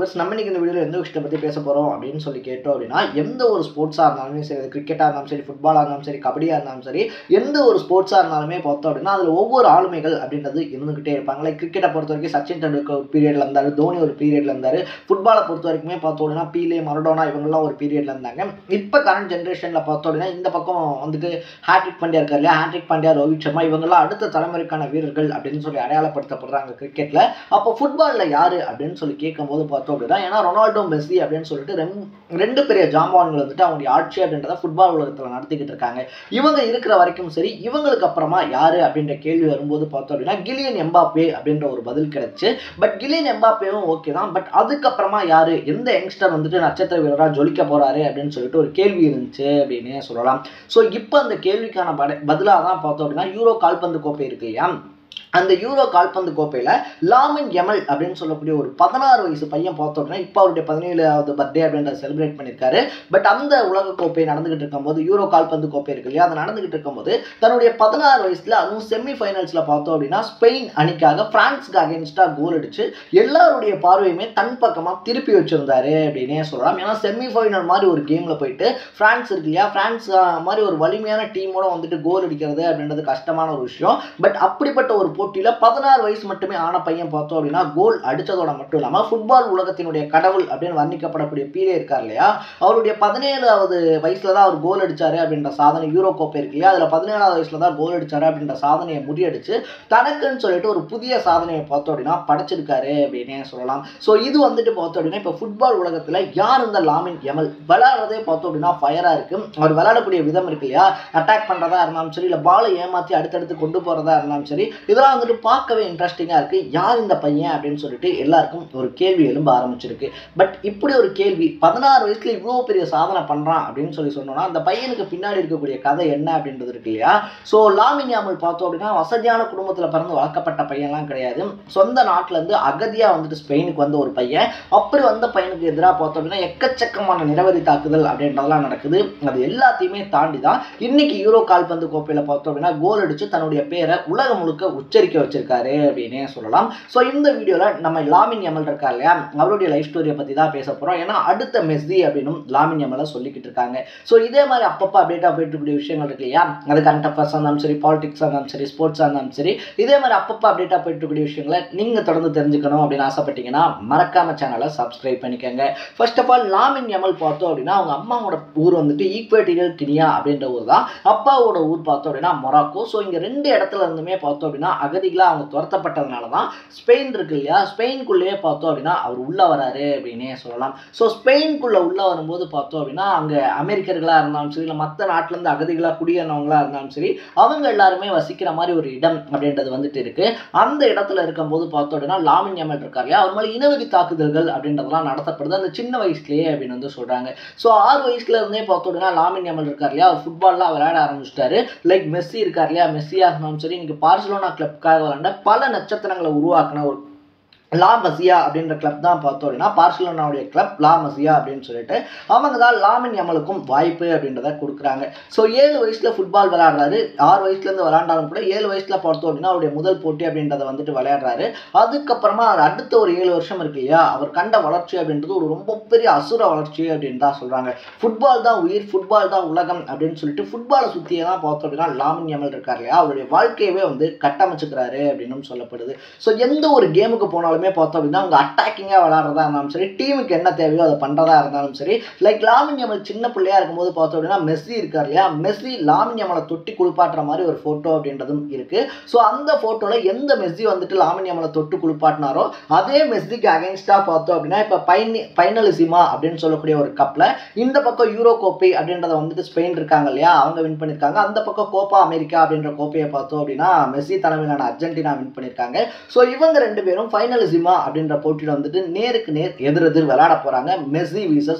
viewers நம்ம இன்னைக்கு இந்த வீடியோவில் எந்த விஷயத்தை பற்றி பேச போகிறோம் அப்படின்னு சொல்லி கேட்டோம் அப்படின்னா எந்த ஒரு ஸ்போர்ட்ஸாக இருந்தாலுமே சரி கிரிக்கெட்டாக இருந்தாலும் சரி ஃபுட்பாலாக இருந்தாலும் சரி கபடியாக இருந்தாலும் சரி எந்த ஒரு ஸ்போர்ட்ஸாக இருந்தாலுமே பார்த்தோம் அப்படின்னா அதில் ஒவ்வொரு ஆளுமைகள் அப்படின்றது இருந்துகிட்டே இருப்பாங்க லைக் கிரிக்கெட்டை பொறுத்த வரைக்கும் சச்சின் டெண்டுல்கர் ஒரு பீரியடில் இருந்தார் தோனி ஒரு பீரியடில் இருந்தார் ஃபுட்பாலை பொறுத்த வரைக்குமே பார்த்தோம் அப்படின்னா பீலே மரடோனா இவங்கெல்லாம் ஒரு பீரியடில் இருந்தாங்க இப்போ கரண்ட் ஜென்ரேஷனில் பார்த்தோம் அப்படின்னா இந்த பக்கம் வந்துட்டு ஹேட்ரிக் பாண்டியா இருக்கார் இல்லையா ஹேட்ரிக் பாண்டியா ரோஹித் சர்மா இவங்கெல்லாம் அடுத்த தலைமுறைக்கான வீரர்கள் அப்படின்னு சொல்லி அடையாளப்படுத்தப்படுறாங்க கிரிக்கெட்டில் அப்போ ஃபுட்பாலில் யார் அப்படின்னு சொல்லி கேட்கும்போது பார்த்தோம் அப்படின்னா ஏன்னா ரொனால்டோ மெஸ்ஸி அப்படின்னு சொல்லிட்டு ரெண்டு ரெண்டு பெரிய ஜாம்பவான்கள் வந்துட்டு அவங்களுடைய ஆட்சி அப்படின்றத ஃபுட்பால் உலகத்தில் நடத்திக்கிட்டு இருக்காங்க இவங்க இருக்கிற வரைக்கும் சரி இவங்களுக்கு அப்புறமா யார் அப்படின்ற கேள்வி வரும்போது பார்த்தோம் அப்படின்னா கிலியன் எம்பாப்பே அப்படின்ற ஒரு பதில் கிடைச்சு பட் கிலியன் எம்பாப்பேவும் ஓகே தான் பட் அதுக்கப்புறமா யார் எந்த யங்ஸ்டர் வந்துட்டு நட்சத்திர வீரராக ஜொலிக்க போகிறாரு அப்படின்னு சொல்லிட்டு ஒரு கேள்வி இருந்துச்சு அப்படின்னே சொல்லலாம் ஸோ இப்போ அந்த கேள்விக்கான பட பதிலாக தான் பார்த்தோம் அப்படின்னா யூரோ கால்பந்து கோப்பை இருக்கு இல்லையா அந்த யூரோ கால்பந்து கோப்பையில் லாமின் எமல் அப்படின்னு சொல்லக்கூடிய ஒரு பதினாறு வயசு பையன் பார்த்தோம் அப்படின்னா இப்போ அவருடைய பதினேழாவது பர்த்டே அப்படின்றத செலிப்ரேட் பண்ணியிருக்காரு பட் அந்த உலக கோப்பை நடந்துகிட்டு இருக்கும்போது யூரோ கால்பந்து கோப்பை இருக்கு இல்லையா அது நடந்துகிட்டு இருக்கும்போது தன்னுடைய பதினாறு வயசுல அதுவும் செமி ஃபைனல்ஸில் பார்த்தோம் அப்படின்னா ஸ்பெயின் அணிக்காக பிரான்ஸ்க்கு அகேன்ஸ்டாக கோல் அடிச்சு எல்லாருடைய பார்வையுமே தன் பக்கமாக திருப்பி வச்சிருந்தாரு அப்படின்னே சொல்லலாம் ஏன்னா செமி ஃபைனல் மாதிரி ஒரு கேமில் போயிட்டு ஃப்ரான்ஸ் இருக்கு இல்லையா ஃப்ரான்ஸ் மாதிரி ஒரு வலிமையான டீமோட வந்துட்டு கோல் அடிக்கிறது அப்படின்றது கஷ்டமான ஒரு விஷயம் பட் அப்படிப்பட்ட ஒரு போட்டியில் பதினாறு வயசு மட்டுமே ஆன பையன் பார்த்தோம் அப்படின்னா கோல் அடித்ததோட மட்டும் இல்லாமல் ஃபுட்பால் உலகத்தினுடைய கடவுள் அப்படின்னு வர்ணிக்கப்படக்கூடிய பீலே இருக்கார் இல்லையா அவருடைய பதினேழாவது வயசுல தான் அவர் கோல் அடிச்சாரு அப்படின்ற சாதனை யூரோ கோப்பை இருக்கு இல்லையா அதில் பதினேழாவது வயசுல தான் கோல் அடிச்சாரு அப்படின்ற சாதனையை முறியடிச்சு தனக்குன்னு சொல்லிட்டு ஒரு புதிய சாதனையை பார்த்தோம் அப்படின்னா படைச்சிருக்காரு அப்படின்னே சொல்லலாம் ஸோ இது வந்துட்டு பார்த்தோம் அப்படின்னா இப்போ ஃபுட்பால் உலகத்தில் யார் இந்த லாமின் எமல் விளையாடுறதே பார்த்தோம் அப்படின்னா ஃபயராக இருக்கு அவர் விளையாடக்கூடிய விதம் இருக்கு இல்லையா அட்டாக் பண்ணுறதா இருந்தாலும் சரி இல்லை பாலை ஏமாற்றி அடுத்தடுத்து கொண்டு போகிறதா இருந்தாலும் சரி இதெல்லாம் வந்துட்டு பார்க்கவே இன்ட்ரெஸ்டிங்காக இருக்குது யார் இந்த பையன் அப்படின்னு சொல்லிட்டு எல்லாருக்கும் ஒரு கேள்வி எழும்ப ஆரம்பிச்சிருக்கு பட் இப்படி ஒரு கேள்வி பதினாறு வயசுல இவ்வளோ பெரிய சாதனை பண்ணுறான் அப்படின்னு சொல்லி சொன்னோம்னா அந்த பையனுக்கு பின்னாடி இருக்கக்கூடிய கதை என்ன அப்படின்றது இருக்கு இல்லையா ஸோ லாமின் யாமல் பார்த்தோம் அப்படின்னா வசதியான குடும்பத்தில் பிறந்து வளர்க்கப்பட்ட பையன்லாம் கிடையாது சொந்த நாட்டிலேருந்து அகதியாக வந்துட்டு ஸ்பெயினுக்கு வந்த ஒரு பையன் அப்படி வந்த பையனுக்கு எதிராக பார்த்தோம் அப்படின்னா எக்கச்சக்கமான நிறவரி தாக்குதல் அப்படின்றதெல்லாம் நடக்குது அது எல்லாத்தையுமே தாண்டி தான் இன்னைக்கு யூரோ கால்பந்து கோப்பையில் பார்த்தோம் அப்படின்னா கோல் அடிச்சு தன்னுடைய பேரை உலகம் முழுக்க உச்சரிக்க வச்சிருக்காரு அப்படின்னே சொல்லலாம் ஸோ இந்த வீடியோவில் நம்ம லாமின் யமல் இருக்கா இல்லையா அவருடைய லைஃப் ஸ்டோரியை பற்றி தான் பேச போகிறோம் ஏன்னா அடுத்த மெஸ்ஸி அப்படின்னும் லாமின் யமலை சொல்லிக்கிட்டு இருக்காங்க ஸோ இதே மாதிரி அப்பப்போ அப்டேட்டாக போயிட்டு இருக்கக்கூடிய விஷயங்கள் இருக்கு இல்லையா அது கரண்ட் அஃபேர்ஸாக இருந்தாலும் சரி பாலிடிக்ஸாக இருந்தாலும் சரி ஸ்போர்ட்ஸாக இருந்தாலும் சரி இதே மாதிரி அப்பப்போ அப்டேட்டாக போயிட்டு இருக்கக்கூடிய விஷயங்களை நீங்கள் தொடர்ந்து தெரிஞ்சுக்கணும் அப்படின்னு ஆசைப்பட்டீங்கன்னா மறக்காம சேனலை சப்ஸ்கிரைப் பண்ணிக்கோங்க first of all Lamine Yamal பார்த்தோம் அப்படின்னா அவங்க அம்மாவோட ஊர் வந்துட்டு ஈக்வேட்டரியல் கினியா அப்படின்ற ஊர் தான் அப்பாவோட ஊர் பார்த்தோம் அப்படின்னா மொராக்கோ ஸோ இங்கே ரெண்டு இடத்துல இருந்துமே பார்த்தோம் அப்படின்னா அகதிகளாக அவங்க துரத்தப்பட்டதுனால தான் ஸ்பெயின் இருக்கு இல்லையா ஸ்பெயின்குள்ளேயே பார்த்தோம் அப்படின்னா அவர் உள்ளே வராரு அப்படின்னே சொல்லலாம் ஸோ ஸ்பெயின்குள்ளே உள்ளே வரும்போது பார்த்தோம் அப்படின்னா அங்கே அமெரிக்கர்களாக இருந்தாலும் சரி இல்லை மற்ற நாட்டிலேருந்து அகதிகளாக குடியேறினவங்களா இருந்தாலும் சரி அவங்க எல்லாருமே வசிக்கிற மாதிரி ஒரு இடம் அப்படின்றது வந்துட்டு இருக்கு அந்த இடத்துல இருக்கும்போது பார்த்தோம் அப்படின்னா லாமின் யமல் இருக்கார் இல்லையா அவர் மேலே இனவெறி தாக்குதல்கள் அப்படின்றதெல்லாம் நடத்தப்படுது அந்த சின்ன வயசுலேயே அப்படின்னு வந்து சொல்கிறாங்க ஸோ ஆறு வயசுல இருந்தே பார்த்தோம் அப்படின்னா லாமின் யமல் இருக்கார் இல்லையா அவர் ஃபுட்பால்லாம் விளையாட ஆரம்பிச்சிட்டாரு லைக் மெஸ்ஸி இருக்கார் இல்லையா மெஸ்ஸியாக இருந்தாலும் சரி இன்னைக்கு பார்சலோனா கிளப்காக விளையாண்ட பல நட்சத்திரங்களை உருவாக்கின ஒரு லா மசியா அப்படின்ற கிளப் தான் பார்த்தோம் அப்படின்னா பார்சலோனாவுடைய கிளப் லா மசியா அப்படின்னு சொல்லிட்டு அவங்க தான் லாமின் யமலுக்கும் வாய்ப்பு அப்படின்றத கொடுக்குறாங்க ஸோ ஏழு வயசில் ஃபுட்பால் விளையாடுறாரு ஆறு வயசுலேருந்து விளையாண்டாலும் கூட ஏழு வயசில் பார்த்தோம் அப்படின்னா அவருடைய முதல் போட்டி அப்படின்றத வந்துட்டு விளையாடுறாரு அதுக்கப்புறமா அடுத்த ஒரு ஏழு வருஷம் இருக்கு இல்லையா அவர் கண்ட வளர்ச்சி அப்படின்றது ஒரு ரொம்ப பெரிய அசுர வளர்ச்சி அப்படின்னு தான் சொல்கிறாங்க ஃபுட்பால் தான் உயிர் ஃபுட்பால் தான் உலகம் அப்படின்னு சொல்லிட்டு ஃபுட்பாலை சுற்றியே தான் பார்த்தோம் அப்படின்னா லாமின் யமல் இருக்கார் இல்லையா அவருடைய வாழ்க்கையவே வந்து கட்டமைச்சுக்கிறாரு அப்படின்னு சொல்லப்படுது ஸோ எந்த ஒரு கேமுக்கு போனாலும் எல்லாருமே பார்த்தோம் அப்படின்னா அவங்க அட்டாக்கிங்காக விளாட்றதா இருந்தாலும் சரி டீமுக்கு என்ன தேவையோ அதை பண்ணுறதா இருந்தாலும் சரி லைக் லாமின் யமல் சின்ன பிள்ளையா இருக்கும்போது பார்த்தோம் அப்படின்னா மெஸ்ஸி இருக்கார் இல்லையா மெஸ்ஸி லாமின் யமலை தொட்டி குளிப்பாட்டுற மாதிரி ஒரு ஃபோட்டோ அப்படின்றதும் இருக்குது ஸோ அந்த ஃபோட்டோவில் எந்த மெஸ்ஸி வந்துட்டு லாமின் யமலை தொட்டு குளிப்பாட்டினாரோ அதே மெஸ்ஸிக்கு அகேன்ஸ்டாக பார்த்தோம் அப்படின்னா இப்போ பைனி பைனலிசிமா அப்படின்னு சொல்லக்கூடிய ஒரு கப்பில் இந்த பக்கம் யூரோ கோப்பை அப்படின்றத வந்துட்டு ஸ்பெயின் இருக்காங்க இல்லையா அவங்க வின் பண்ணியிருக்காங்க அந்த பக்கம் கோப்பா அமெரிக்கா அப்படின்ற கோப்பையை பார்த்தோம் அப்படின்னா மெஸ்ஸி தலைமையிலான அர்ஜென்டினா வின் பண்ணியிருக்காங்க ஸோ இவங்க ரெண்டு பேரும் ஃபைனலிசிமா அப்படின்ற போட்டியில் வந்துட்டு நேருக்கு நேர் எதிரெதிர் விளையாட போகிறாங்க மெஸ்ஸி வீசஸ்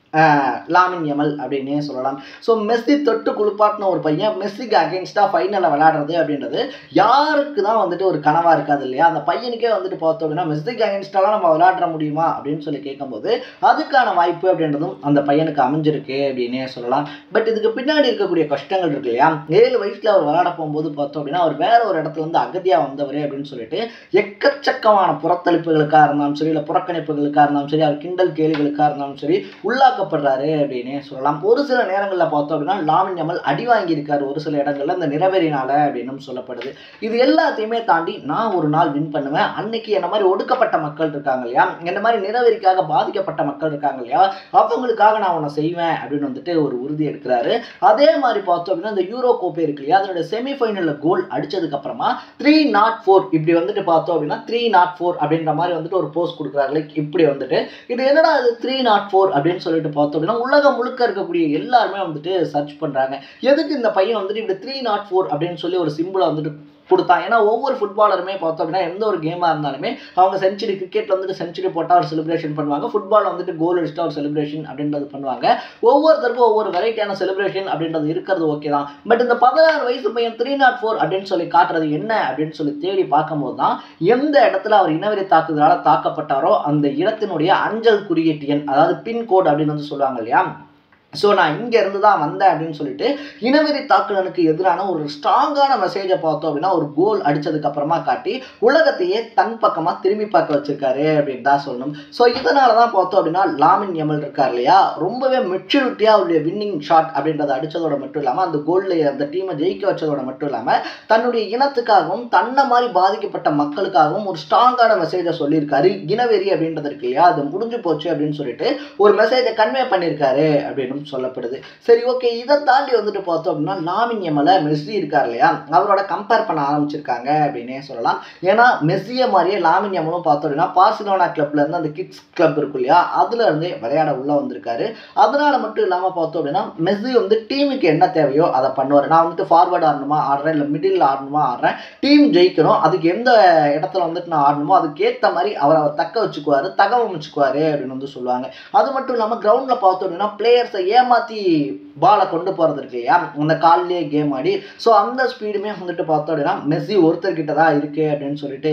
லாமின் யமல் அப்படின்னே சொல்லலாம் ஸோ மெஸ்ஸி தொட்டு குளிப்பாட்டின ஒரு பையன் மெஸ்ஸிக்கு அகேன்ஸ்டாக ஃபைனலில் விளையாடுறது அப்படின்றது யாருக்கு தான் வந்துட்டு ஒரு கனவாக இருக்காது இல்லையா அந்த பையனுக்கே வந்துட்டு பார்த்தோம் அப்படின்னா மெஸ்ஸிக்கு அகேன்ஸ்டாலாம் நம்ம விளையாட முடியுமா அப்படின்னு சொல்லி கேட்கும்போது அதுக்கான வாய்ப்பு அப்படின்றதும் அந்த பையனுக்கு அமைஞ்சிருக்கு அப்படின்னே சொல்லலாம் பட் இதுக்கு பின்னாடி இருக்கக்கூடிய கஷ்டங்கள் இருக்கு இல்லையா ஏழு வயசில் அவர் விளையாட போகும்போது பார்த்தோம் அப்படின்னா அவர் வேற ஒரு இடத்துல இருந்து அகதியாக வந்தவர் அப்படின்னு சொல்லிட்டு எக்கச்சக்கமான புறத்தளிப்புகளுக்காக இருந்தாலும் சரி இல்லை புறக்கணிப்புகளுக்காக இருந்தாலும் சரி அவர் கிண்டல் கேலிகளுக்காக இருந்தாலும் சரி உள்ளாக்கப்படுறாரு அப்படின்னே சொல்லலாம் ஒரு சில நேரங்களில் பார்த்தோம் அப்படின்னா லாமின் யமல் அடி வாங்கியிருக்காரு ஒரு சில இடங்கள்ல இந்த நிறைவேறினால அப்படின்னும் சொல்லப்படுது இது எல்லாத்தையுமே தாண்டி நான் ஒரு நாள் வின் பண்ணுவேன் அன்னைக்கு என்ன மாதிரி ஒடுக்கப்பட்ட மக்கள் இருக்காங்க இல்லையா என்ன மாதிரி நிறவெறிக்காக பாதிக்கப்பட்ட மக்கள் இருக்காங்க இல்லையா அவங்களுக்காக நான் உன்னை செய்வேன் அப்படின்னு வந்துட்டு ஒரு உறுதி எடுக்கிறாரு அதே மாதிரி பார்த்தோம் அப்படின்னா இந்த யூரோ கோப்பை இருக்கு இல்லையா அதனுடைய செமிஃபைனலில் கோல் அடிச்சதுக்கு அப்புறமா த்ரீ நாட் ஃபோர் இப்படி வந்துட்டு பார்த்தோம் அப்படின்னா த்ரீ நாட் ஃபோர் அப்படின்ற மாதிரி வந்துட்டு ஒரு போஸ்ட் கொடுக்குறாரு லைக் இப்படி வந்துட்டு இது என்னடா இது த்ரீ நாட் ஃபோர் அப்படின்னு சொல்லிட்டு பார்த்தோம் அப்படின்னா உலகம் முழுக்க இருக்கக்கூடிய எல்லாருமே வந்துட்டு சர்ச் பண்ணுறாங்க எதுக்கு இந்த பையன் வந்துட்டு இப்படி த்ரீ நாட் ஃபோர் அப்படின்னு சொல்லி ஒரு சிம்பிளை வந்துட்டு கொடுத்தான் ஏன்னா ஒவ்வொரு ஃபுட்பாலருமே பார்த்தோம் அப்படின்னா எந்த ஒரு கேமாக இருந்தாலுமே அவங்க செஞ்சுரி கிரிக்கெட் வந்துட்டு செஞ்சுரி போட்டால் ஒரு செலிப்ரேஷன் பண்ணுவாங்க ஃபுட்பால் வந்துட்டு கோல் அடிச்சிட்டா ஒரு செலிப்ரேஷன் அப்படின்றது பண்ணுவாங்க ஒவ்வொருத்தருக்கும் ஒவ்வொரு வெரைட்டியான செலிப்ரேஷன் அப்படின்றது இருக்கிறது ஓகே தான் பட் இந்த பதினாறு வயசு பையன் த்ரீ நாட் ஃபோர் அப்படின்னு சொல்லி காட்டுறது என்ன அப்படின்னு சொல்லி தேடி பார்க்கும்போது தான் எந்த இடத்துல அவர் இனவெறி தாக்குதலால் தாக்கப்பட்டாரோ அந்த இடத்தினுடைய அஞ்சல் குறியீட்டு எண் அதாவது பின்கோட் அப்படின்னு வந்து சொல்லுவாங்க இல்லையா ஸோ நான் இங்கேருந்து தான் வந்தேன் அப்படின்னு சொல்லிட்டு இனவெறி தாக்குதலுக்கு எதிரான ஒரு ஸ்ட்ராங்கான மெசேஜை பார்த்தோம் அப்படின்னா ஒரு கோல் அடிச்சதுக்கு அப்புறமா காட்டி உலகத்தையே தன் பக்கமாக திரும்பி பார்க்க வச்சிருக்காரு அப்படின்னு தான் சொல்லணும் ஸோ இதனால தான் பார்த்தோம் அப்படின்னா லாமின் எமல் இருக்கார் இல்லையா ரொம்பவே மெச்சூரிட்டியாக அவருடைய வின்னிங் ஷாட் அப்படின்றத அடித்ததோட மட்டும் இல்லாமல் அந்த கோலில் அந்த டீமை ஜெயிக்க வச்சதோட மட்டும் இல்லாமல் தன்னுடைய இனத்துக்காகவும் தன்னை மாதிரி பாதிக்கப்பட்ட மக்களுக்காகவும் ஒரு ஸ்ட்ராங்கான மெசேஜை சொல்லியிருக்காரு இனவெறி அப்படின்றது இருக்கு இல்லையா அது முடிஞ்சு போச்சு அப்படின்னு சொல்லிட்டு ஒரு மெசேஜை கன்வே பண்ணியிருக்காரு அப்படின்னு சொல்லப்படுது சரி ஓகே இதை தாண்டி வந்துட்டு பார்த்தோம் அப்படின்னா லாமின் எமல மெஸ்ஸி இருக்கார் இல்லையா அவரோட கம்பேர் பண்ண ஆரம்பிச்சிருக்காங்க அப்படின்னே சொல்லலாம் ஏன்னா மெஸ்ஸியை மாதிரியே லாமின் எமலும் பார்த்தோம் அப்படின்னா பார்சிலோனா கிளப்ல இருந்து அந்த கிட்ஸ் கிளப் இருக்கும் இல்லையா அதுல இருந்து விளையாட உள்ள வந்திருக்காரு அதனால மட்டும் இல்லாமல் பார்த்தோம் அப்படின்னா மெஸ்ஸி வந்து டீமுக்கு என்ன தேவையோ அதை பண்ணுவார் நான் வந்துட்டு ஃபார்வர்ட் ஆடணுமா ஆடுறேன் இல்லை மிடில் ஆடணுமா ஆடுறேன் டீம் ஜெயிக்கணும் அதுக்கு எந்த இடத்துல வந்துட்டு நான் ஆடணுமோ அதுக்கு ஏற்ற மாதிரி அவரை அவர் தக்க வச்சுக்குவாரு தகவமைச்சுக்குவாரு அப்படின்னு வந்து சொல்லுவாங்க அது மட்டும் இல்லாமல் கிரவுண்டில் பார்த்தோம் அப்படின்னா பிளேயர்ஸை ஏமாற்றி பாலை கொண்டு போகிறது இருக்கு இல்லையா அந்த கால்லேயே கேம் ஆடி ஸோ அந்த ஸ்பீடுமே வந்துட்டு பார்த்தோம் அப்படின்னா மெஸ்ஸி ஒருத்தர்கிட்ட தான் இருக்குது அப்படின்னு சொல்லிட்டு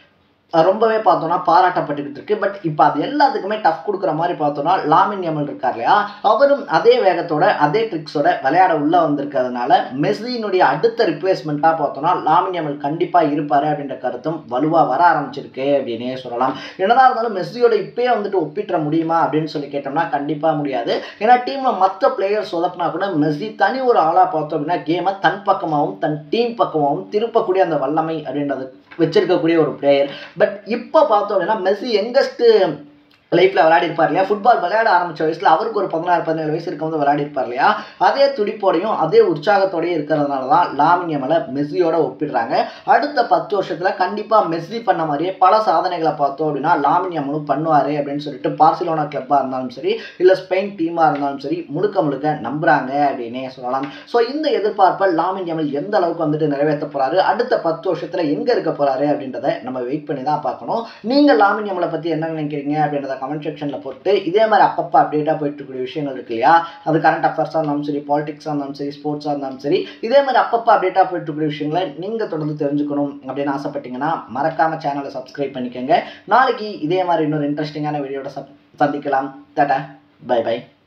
அஹ் ரொம்பவே பார்த்தோம்னா பாராட்டப்பட்டுக்கிட்டு இருக்கு பட் இப்போ அது எல்லாத்துக்குமே டஃப் கொடுக்குற மாதிரி பார்த்தோம்னா லாமின் யமல் இருக்கார் இல்லையா அவரும் அதே வேகத்தோட அதே ட்ரிக்ஸோட விளையாட உள்ள வந்திருக்கிறதுனால மெஸ்ஸியினுடைய அடுத்த ரிப்ளேஸ்மெண்ட்டாக பார்த்தோம்னா லாமின் யமல் கண்டிப்பாக இருப்பார் அப்படின்ற கருத்தும் வலுவாக வர ஆரம்பிச்சிருக்கு அப்படின்னே சொல்லலாம் என்னதான் இருந்தாலும் மெஸ்ஸியோட இப்பயே வந்துட்டு ஒப்பிட்டுற முடியுமா அப்படின்னு சொல்லி கேட்டோம்னா கண்டிப்பாக முடியாது ஏன்னா டீமில் மற்ற பிளேயர்ஸ் சொதப்பினா கூட மெஸ்ஸி தனி ஒரு ஆளாக பார்த்தோம் அப்படின்னா கேமை தன் பக்கமாகவும் தன் டீம் பக்கமாகவும் திருப்பக்கூடிய அந்த வல்லமை அப்படின்றது வச்சிருக்கக்கூடிய ஒரு பிளேயர் பட் இப்போ பார்த்தோம் அப்படின்னா மெஸ்ஸி யங்கஸ்ட்டு லைஃப்பில் விளையாடிருப்பார் இல்லையா ஃபுட்பால் விளையாட ஆரம்பிச்ச வயசில் அவருக்கு ஒரு பதினாறு பதினேழு வயசு இருக்கும்போது விளையாடிருப்பார் இல்லையா அதே துடிப்போடையும் அதே உற்சாகத்தோடையும் இருக்கிறதுனால தான் லாமின் யமலை மெஸ்ஸியோட ஒப்பிடுறாங்க அடுத்த பத்து வருஷத்தில் கண்டிப்பாக மெஸ்ஸி பண்ண மாதிரியே பல சாதனைகளை பார்த்தோம் அப்படின்னா லாமின் யமலும் பண்ணுவார் அப்படின்னு சொல்லிட்டு பார்சிலோனா கிளப்பாக இருந்தாலும் சரி இல்லை ஸ்பெயின் டீமாக இருந்தாலும் சரி முழுக்க முழுக்க நம்புறாங்க அப்படின்னே சொல்லலாம் ஸோ இந்த எதிர்பார்ப்பை லாமின் யமல் எந்த அளவுக்கு வந்துட்டு நிறைவேற்ற போறாரு அடுத்த பத்து வருஷத்தில் எங்கே இருக்க போறாரு அப்படின்றத நம்ம வெயிட் பண்ணி தான் பார்க்கணும் நீங்கள் லாமின் யமலை பற்றி என்ன நினைக்கிறீங்க அப்படின்றத கமெண்ட் செக்ஷனில் போட்டு இதே மாதிரி அப்பப்போ அப்டேட்டாக போயிட்டு இருக்கக்கூடிய விஷயங்கள் இருக்கு இல்லையா அது கரண்ட் அஃபேர்ஸாக இருந்தாலும் சரி பாலிடிக்ஸாக இருந்தாலும் சரி ஸ்போர்ட்ஸாக இருந்தாலும் சரி இதே மாதிரி அப்பப்போ அப்டேட்டாக போயிட்டு இருக்கக்கூடிய விஷயங்களை நீங்கள் தொடர்ந்து தெரிஞ்சுக்கணும் அப்படின்னு ஆசைப்பட்டீங்கன்னா மறக்காம சேனலை சப்ஸ்கிரைப் பண்ணிக்கோங்க நாளைக்கு இதே மாதிரி இன்னொரு இன்ட்ரெஸ்டிங்கான வீடியோட சந்திக்கலாம் டாடா பை பை